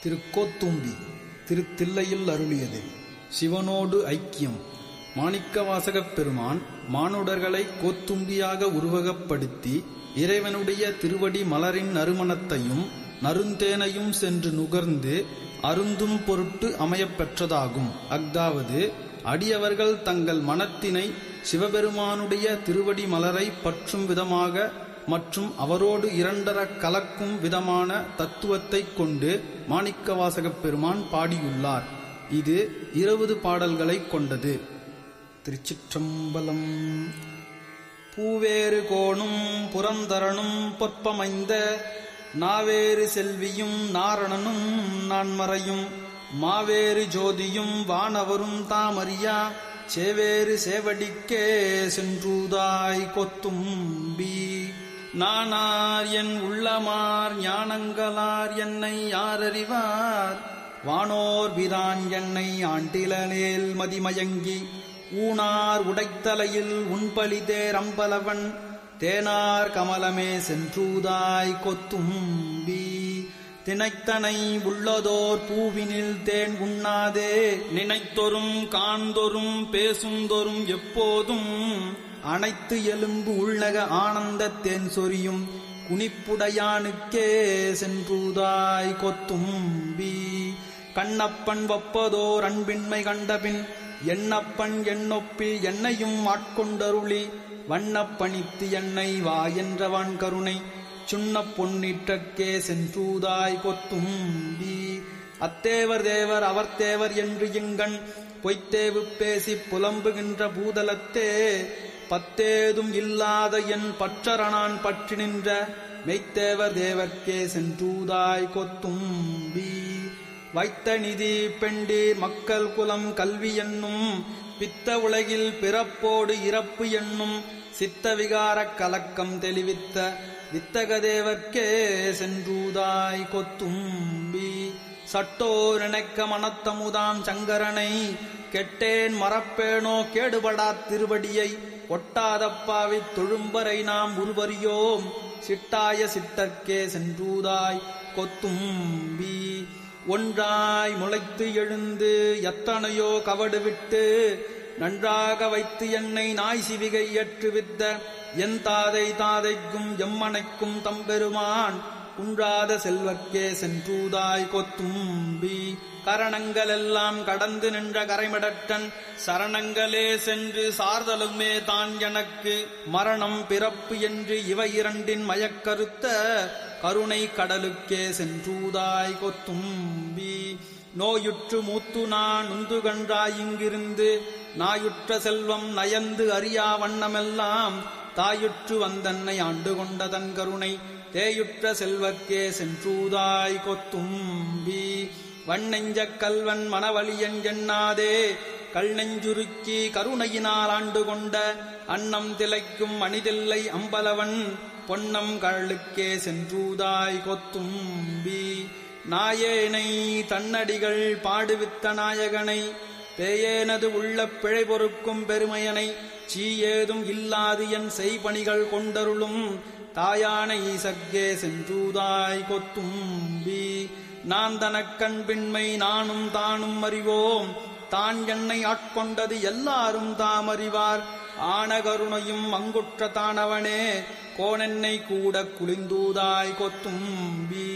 திருக்கோத்தும்பி திருத்தில்லையில் அருளியது சிவனோடு ஐக்கியம் மாணிக்கவாசகப் பெருமான் மானுடர்களை கோத்தும்பியாக உருவகப்படுத்தி இறைவனுடைய திருவடி மலரின் நறுமணத்தையும் நறுந்தேனையும் சென்று நுகர்ந்து அருந்தும் பொருட்டு அமையப்பெற்றதாகும் அஃதாவது அடியவர்கள் தங்கள் மனத்தினை சிவபெருமானுடைய திருவடி மலரை பற்றும் விதமாக மற்றும் அவரோடு இரண்டர கலக்கும் விதமான தத்துவத்தைக் கொண்டு மாணிக்கவாசகப் பெருமான் பாடியுள்ளார் இது இருபது பாடல்களைக் கொண்டது திருச்சிற்றம்பலம் பூவேறு கோணும் புறந்தரனும் பொற்பமைந்த நாவேறு செல்வியும் நாரணனும் நான்மறையும் மாவேறு ஜோதியும் வானவரும் தாமறியா சேவேறு சேவடிக்கே சென்றூதாய் கொத்தும்பி நானார் என் உள்ளமார் ஞானங்களார் என்னை யாரறிவார் வானோர் பிரான் என்னை ஆண்டிலனேல் மதிமயங்கி ஊனார் உடைத்தலையில் உண்பலிதேர் அம்பலவன் தேனார் கமலமே சென்றூதாய் கொத்தும்பி தினைத்தனை உள்ளதோர் பூவினில் தேன் உண்ணாதே நினைத்தொரும் காண்தொரும் பேசுந்தொரும் எப்போதும் அனைத்து எலும்பு உள்ளக ஆனந்த தேன் சொரியும் குனிப்புடையானுக்கே சென்றூதாய் கொத்தும்பி கண்ணப்பன் வப்பதோர் அன்பின்மை கண்டபின் எண்ணப்பன் எண்ணொப்பில் என்னையும் ஆட்கொண்டருளி வண்ணப்பணித்து என்னை வா என்றவன் கருணை சுண்ணப் பொன்னிற்றக்கே சென்றூதாய் கொத்தும்பி அத்தேவர் தேவர் அவர் தேவர் என்று இங்கண் பொய்த்தேவு பேசிப் புலம்புகின்ற பூதலத்தே பத்தேதும் இல்லாத என் பற்றரணான் பற்றி நின்ற மெய்த்தேவர் தேவர்க்கே சென்றூதாய் கொத்தும்பி வைத்த நிதி பெண்டீர் மக்கள் குலம் கல்வி என்னும் பித்த உலகில் பிறப்போடு இறப்பு என்னும் சித்த விகாரக் கலக்கம் தெளிவித்த வித்தகதேவர்க்கே சென்றூதாய் கொத்தும்பி சட்டோ நினைக்க மனத்தமுதாம் சங்கரனை கெட்டேன் மறப்பேனோ கேடுபடாத் திருவடியை ஒட்டாதப்பாவித் தொழும்பரை நாம் உருவறியோம் சிட்டாய சித்தர்க்கே சென்றூதாய் கொத்தும்பி ஒன்றாய் முளைத்து எழுந்து எத்தனையோ கவடு விட்டு நன்றாக வைத்து என்னை நாய் சிவிகை ஏற்றுவித்த என் தாதை தாதைக்கும் எம்மனைக்கும் தம்பெருமான் குன்றாத செல்வர்க்கே சென்றூதாய் கொத்தும்பி கரணங்கள் எல்லாம் கடந்து நின்ற கரைமடட்டன் சரணங்களே சென்று சார்தலுமே தான் எனக்கு மரணம் பிறப்பு என்று இவை இரண்டின் மயக்கருத்த கருணை கடலுக்கே சென்றூதாய் கொத்தும்பி நோயுற்று மூத்து நான் உந்து கன்றாய் இங்கிருந்து நாயுற்ற செல்வம் நயந்து அறியா வண்ணமெல்லாம் தாயுற்று வந்தன்னை ஆண்டு கொண்ட தன் கருணை தேயுற்ற செல்வர்க்கே சென்றூதாய் கொத்தும்பி வண்ணெஞ்சக் கல்வன் மனவழியன் எண்ணாதே கல் நெஞ்சுருக்கி கருணையினால் ஆண்டு கொண்ட அன்னம் திளைக்கும் அணிதில்லை அம்பலவன் பொன்னம் கழுக்கே சென்றூதாய் கொத்தும்பி நாயேனை தன்னடிகள் பாடுவித்த நாயகனை பேயேனது உள்ள பிழை பொறுக்கும் பெருமையனை சீயேதும் இல்லாது என் செய்பணிகள் கொண்டருளும் தாயான ஈசக்கே சென்றூதாய் கொத்தும்பி நான் தனக்கண்பின்மை நானும் தானும் அறிவோம் தான் என்னை ஆட்கொண்டது எல்லாரும் தாம் அறிவார் ஆனகருணையும் அங்குற்ற தானவனே கோணென்னை கூட குளிந்தூதாய் கொத்தும்பி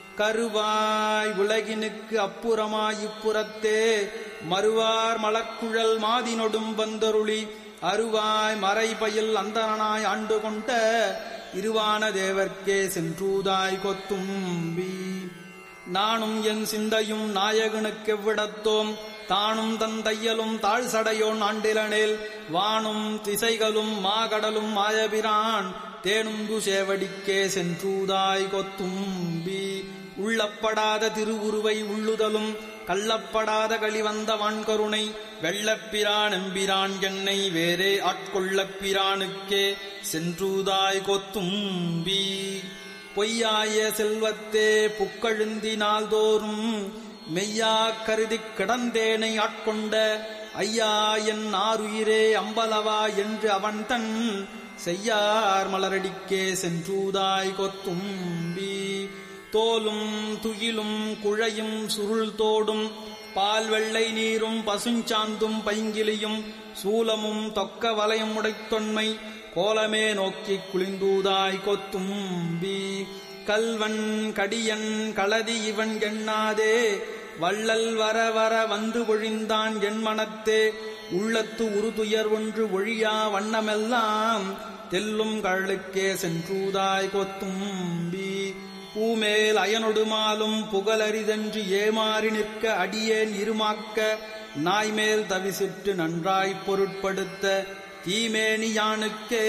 கருவாய் உலகினுக்கு அப்புறமாய் இப்புறத்தே மறுவார் மலர்க்குழல் மாதினொடும் வந்தருளி அருவாய் மறைபயில் அந்தனாய் ஆண்டு கொண்ட இருவான தேவர்க்கே சென்றூதாய் கொத்தும்பி நானும் என் சிந்தையும் நாயகனுக்கெவ்விடத்தோம் தானும் தன் தையலும் தாழ் சடையோன் ஆண்டிலனேல் வானும் திசைகளும் மாகடலும் மாயபிரான் தேனுந்து சேவடிக்கே சென்றூதாய் கொத்தும்பி உள்ளப்படாத திருவுருவை உள்ளுதலும் கள்ளப்படாத களிவந்த வான்கருணை வெள்ளப்பிரான் எம்பிரான் என்னை வேறே ஆட்கொள்ளப் பிரானுக்கே சென்றூதாய் கொத்தும்பி பொய்யாய செல்வத்தே புக்கழுந்தினால் தோறும் மெய்யா கருதிக் கிடந்தேனை ஆட்கொண்ட ஐயா என் ஆறுயிரே அம்பலவா என்று அவன் தன் செய்யார் மலரடிக்கே சென்றூதாய் கொத்தும்பி தோலும் துகிலும் குழையும் சுருள் தோடும் பால் வெள்ளை நீரும் பசுஞ்சாந்தும் பைங்கிலியும் சூலமும் தொக்க வலயம் உடைத்தொன்மை கோலமே நோக்கிக் குளிந்தூதாய் கொத்தும்பி கல்வன் கடியன் களதி இவன் எண்ணாதே வள்ளல் வர வர வந்து ஒழிந்தான் என் மனத்தே உள்ளத்து உறுதுயர் ஒன்று ஒழியா வண்ணமெல்லாம் தெல்லும் கழுக்கே சென்றூதாய் கொத்தும்பி பூமேல் அயனொடுமாலும் புகழரிதன்று ஏமாறி நிற்க அடியேன் இருமாக்க நாய்மேல் தவிசிட்டு நன்றாய்ப் பொருட்படுத்த தீமேனி யானுக்கே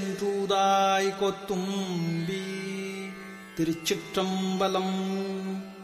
சென்றூதாய் கொத்தும்பி திருச்சிற்றம்பலம்